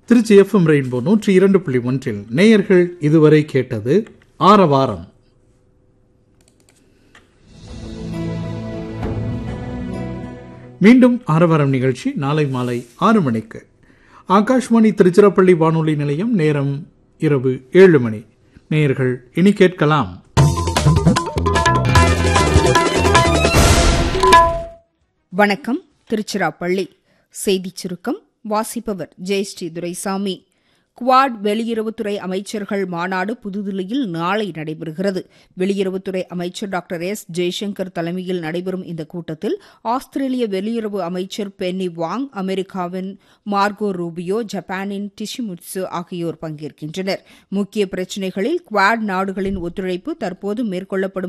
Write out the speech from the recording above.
Trichy FM rainbow நூற்றி இரண்டு புள்ளி ஒன்றில் நேயர்கள் இதுவரை கேட்டது ஆரவாரம் மீண்டும் ஆரவாரம் நிகழ்ச்சி நாளை மாலை ஆறு மணிக்கு ஆகாஷ்வாணி திருச்சிராப்பள்ளி வானொலி நிலையம் நேரம் இரவு ஏழு மணி நேயர்கள் இனி கேட்கலாம் வணக்கம் திருச்சிராப்பள்ளி செய்திச் சுருக்கம் வாசிப்பவர் ஜெயஸ்ரீ துரைசாமி குவாட் வெளியுறவுத்துறை அமைச்சர்கள் மாநாடு புதுதில்லியில் நாளை நடைபெறுகிறது வெளியுறவுத்துறை அமைச்சர் டாக்டர் எஸ் ஜெய்சங்கர் தலைமையில் நடைபெறும் இந்த கூட்டத்தில் ஆஸ்திரேலிய வெளியுறவு அமைச்சர் பென்னி வாங் அமெரிக்காவின் மார்கோ ரூபியோ ஜப்பானின் டிஷிமுட்சு ஆகியோர் பங்கேற்கின்றனர் முக்கிய பிரச்சினைகளில் குவாட் நாடுகளின் ஒத்துழைப்பு தற்போது மேற்கொள்ளப்படும்